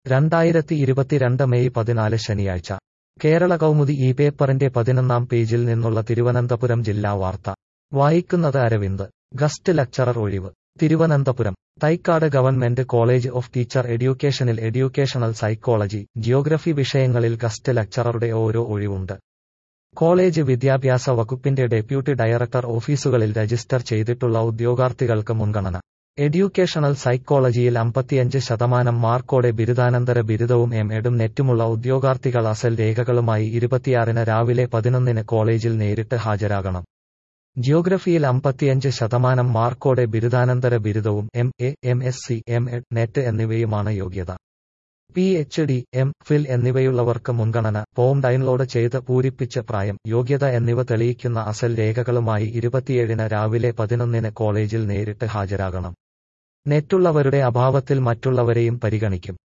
രണ്ടായിരത്തി ഇരുപത്തിരണ്ട് മെയ് പതിനാല് ശനിയാഴ്ച കേരള കൗമുദി ഈ പേപ്പറിന്റെ പതിനൊന്നാം പേജിൽ നിന്നുള്ള തിരുവനന്തപുരം ജില്ലാ വാർത്ത വായിക്കുന്നത് അരവിന്ദ് ഗസ്റ്റ് ലക്ചറർ ഒഴിവ് Thiruvananthapuram Thycaud government college of teacher എഡ്യൂക്കേഷനിൽ എഡ്യൂക്കേഷണൽ സൈക്കോളജി ജിയോഗ്രഫി വിഷയങ്ങളിൽ ഗസ്റ്റ് ലക്ചററുടെ ഓരോ ഒഴിവുണ്ട് കോളേജ് വിദ്യാഭ്യാസ വകുപ്പിന്റെ ഡെപ്യൂട്ടി ഡയറക്ടർ ഓഫീസുകളിൽ രജിസ്റ്റർ ചെയ്തിട്ടുള്ള ഉദ്യോഗാർത്ഥികൾക്ക് മുൻഗണന എഡ്യൂക്കേഷണൽ സൈക്കോളജിയിൽ അമ്പത്തിയഞ്ച് ശതമാനം മാർക്കോടെ ബിരുദാനന്തര ബിരുദവും എം എഡും നെറ്റുമുള്ള ഉദ്യോഗാർത്ഥികൾ അസൽ രേഖകളുമായി ഇരുപത്തിയാറിന് രാവിലെ പതിനൊന്നിന് കോളേജിൽ നേരിട്ട് ഹാജരാകണം ജിയോഗ്രഫിയിൽ അമ്പത്തിയഞ്ച് ശതമാനം മാർക്കോടെ ബിരുദാനന്തര ബിരുദവും M A M S C M Ed NET എന്നിവയുമാണ് യോഗ്യത P H D M Phil എന്നിവയുള്ളവർക്ക് മുൻഗണന ഫോം ഡൗൺലോഡ് ചെയ്ത് പൂരിപ്പിച്ച് പ്രായം യോഗ്യത എന്നിവ തെളിയിക്കുന്ന അസൽ രേഖകളുമായി ഇരുപത്തിയേഴിന് രാവിലെ പതിനൊന്നിന് കോളേജിൽ നേരിട്ട് ഹാജരാകണം നെറ്റുള്ളവരുടെ അഭാവത്തിൽ മറ്റുള്ളവരെയും പരിഗണിക്കും